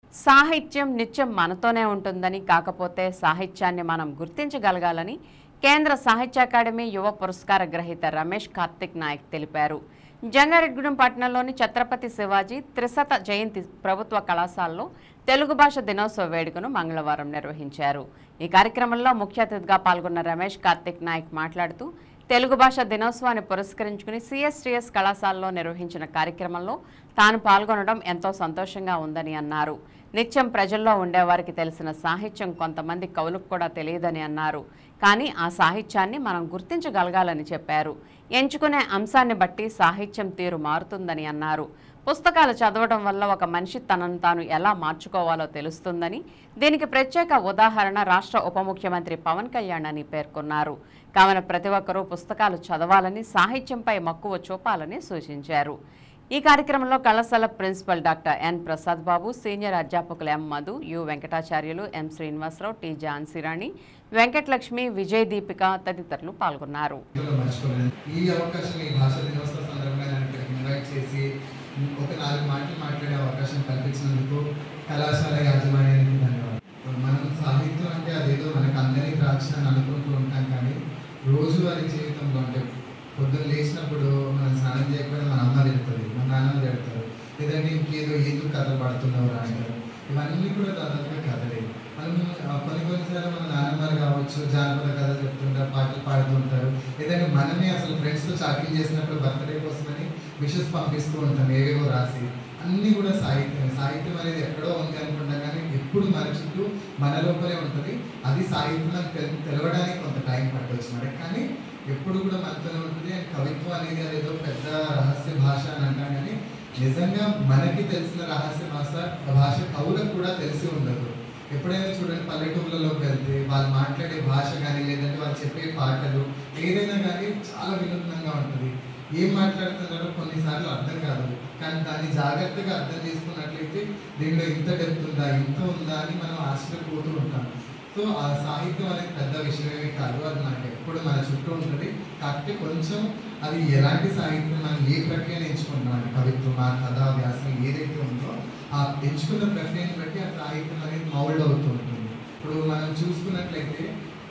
సాహిత్యం నిత్యం మనతోనే ఉంటుందని కాకపోతే సాహిత్యాన్ని మనం గుర్తించగలగాలని కేంద్ర సాహిత్య అకాడమీ యువ పురస్కార గ్రహీత రమేష్ కార్తిక్ నాయక్ తెలిపారు జంగారెడ్గూడెం పట్టణంలోని ఛత్రపతి శివాజీ త్రిశత జయంతి ప్రభుత్వ కళాశాలలో తెలుగు భాష దినోత్సవ వేడుకను మంగళవారం నిర్వహించారు ఈ కార్యక్రమంలో ముఖ్య అతిథిగా పాల్గొన్న రమేష్ కార్తిక్ నాయక్ మాట్లాడుతూ తెలుగు భాష దినోత్సవాన్ని పురస్కరించుకుని సిఎస్టిఎస్ కళాశాలలో నిర్వహించిన కార్యక్రమంలో తాను పాల్గొనడం ఎంతో సంతోషంగా ఉందని అన్నారు నిత్యం ప్రజల్లో ఉండేవారికి తెలిసిన సాహిత్యం కొంతమంది కవులకు కూడా తెలియదని అన్నారు కానీ ఆ సాహిత్యాన్ని మనం గుర్తించగలగాలని చెప్పారు ఎంచుకునే అంశాన్ని బట్టి సాహిత్యం తీరు మారుతుందని అన్నారు పుస్తకాలు చదవడం వల్ల ఒక మనిషి తనను తాను ఎలా మార్చుకోవాలో తెలుస్తుందని దీనికి ప్రత్యేక ఉదాహరణ రాష్ట్ర ఉప ముఖ్యమంత్రి పవన్ కళ్యాణ్ అని పేర్కొన్నారు కావున ప్రతి ఒక్కరూ పుస్తకాలు చదవాలని సాహిత్యంపై మక్కువ చూపాలని సూచించారు ఈ కార్యక్రమంలో కళాశాల principal doctor N Prasad Babu senior అధ్యాపకులు M Madhu U Venkatacharyulu M Srinivasarao T Jhansirani Venkatalakshmi Vijay Deepika తదితరులు పాల్గొన్నారు జీవితంలో మర్చిపోలేను ఈ అవకాశం ఈ భాష దినోత్సవ సందర్భంగా నన్ను ఇక్కడికి ఇన్వైట్ చేసి ఒక నాలుగు మాటలు మాట్లాడే అవకాశం కల్పించినందుకు కళాశాల యాజమాన్యానికి ధన్యవాదాలు మనం సాహిత్యం అంటే అదేదో మనకు అందరికీ రాసిన అని అనుకుంటూ ఉంటాం కానీ రోజువారీ జీవితంలో అంటే పొద్దున్న లేచినప్పుడు మనం స్నానం చేయకపోయినా మన అమ్మ తిడుతుంది మన నాన్న తిడతారు లేదంటే ఇంకేదో ఎందుకు కథలు పడుతున్నావు రా అంటారు ఇవన్నీ కూడా దాదాపుగా కథలే మనం ఆ, కొన్ని కొన్నిసార్లు మన నాన్నగారు కావచ్చు జానపద కథ చెప్తుంటారు పాటలు పాడుతుంటారు లేదంటే మనమే అసలు ఫ్రెండ్స్తో చాటింగ్ చేసినప్పుడు బర్త్డే కోసమని విషెస్ పంపిస్తూ ఉంటాం ఏవేవో రాసి అన్నీ కూడా సాహిత్యం సాహిత్యం అనేది ఎక్కడో ఉంది అనుకుంటాం కానీ ఎప్పుడు మన చుట్టూ మన లోపలే ఉంటుంది అది సాహిత్యం అని తెల- తెలవడానికి కొంత టైం పట్టవచ్చు మనకి కానీ ఎప్పుడు కూడా మనతోనే ఉంటుంది అండ్ కవిత్వం అనేది అదేదో పెద్ద రహస్య భాష అని అంటాం కానీ నిజంగా మనకి తెలిసిన రహస్య భాష భాష కవులకు కూడా తెలిసి ఉండదు ఎప్పుడైనా చూడండి పల్లెటూర్లలోకి వెళ్తే వాళ్ళు మాట్లాడే భాష కానీ లేదంటే వాళ్ళు చెప్పే పాటలు ఏదైనా కానీ చాలా వినూత్నంగా ఉంటుంది ఏం మాట్లాడుతున్నారో కొన్నిసార్లు అర్థం కాదు కానీ దాన్ని జాగ్రత్తగా అర్థం చేసుకున్నట్లయితే దీనిలో ఇంత డెప్త్ ఉందా ఇంత ఉందా అని మనం ఆశ్చర్యపోతూ ఉంటాం సో ఆ సాహిత్యం అనేది పెద్ద విషయమే కాదు అది మనకి ఎప్పుడు మన చుట్టూ ఉంటుంది కాకపోతే కొంచెం అది ఎలాంటి సాహిత్యం మనం ఏ ప్రక్రియను ఎంచుకుంటాం అంటే కవిత్వం ఆ కథ వ్యాసం ఏదైతే ఉందో ఆ ఎంచుకున్న ప్రక్రియను బట్టి ఆ సాహిత్యం అనేది మౌల్డ్ అవుతూ ఉంటుంది ఇప్పుడు మనం చూసుకున్నట్లయితే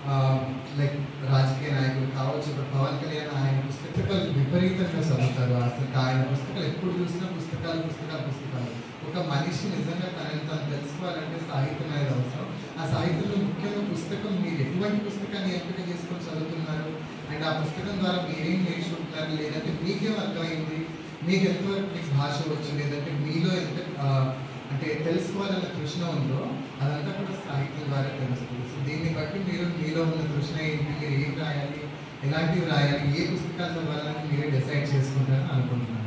లైక్ రాజకీయ నాయకులు కావచ్చు ఇప్పుడు పవన్ కళ్యాణ్ ఆయన పుస్తకాలు విపరీతంగా చదువుతారు అసలు ఆయన పుస్తకాలు ఎప్పుడు చూసినా పుస్తకాలు పుస్తకాలు పుస్తకాలు ఒక మనిషి నిజంగా తనని తను తెలుసుకోవాలంటే సాహిత్యం అనేది అవసరం ఆ సాహిత్యంలో ముఖ్యంగా పుస్తకం మీరు ఎటువంటి పుస్తకాన్ని ఎంపిక చేసుకొని చదువుతున్నారు అండ్ ఆ పుస్తకం ద్వారా మీరేం నేర్చుకుంటున్నారు లేదంటే మీకేం అర్థమైంది మీకు ఎంతవరకు మీకు భాష వచ్చు లేదంటే మీలో ఎంత ఆ, అంటే తెలుసుకోవాలన్న తృష్ణ ఉందో అదంతా కూడా సాహిత్యం ద్వారా తెలుస్తుంది సో దీన్ని బట్టి మీరు మీలో ఉన్న తృష్ణ ఏంటి మీరు ఏం రాయాలి ఎలాంటివి రాయాలి ఏ పుస్తకాలు చదవాలని మీరే డిసైడ్ చేసుకుంటారని అనుకుంటున్నాను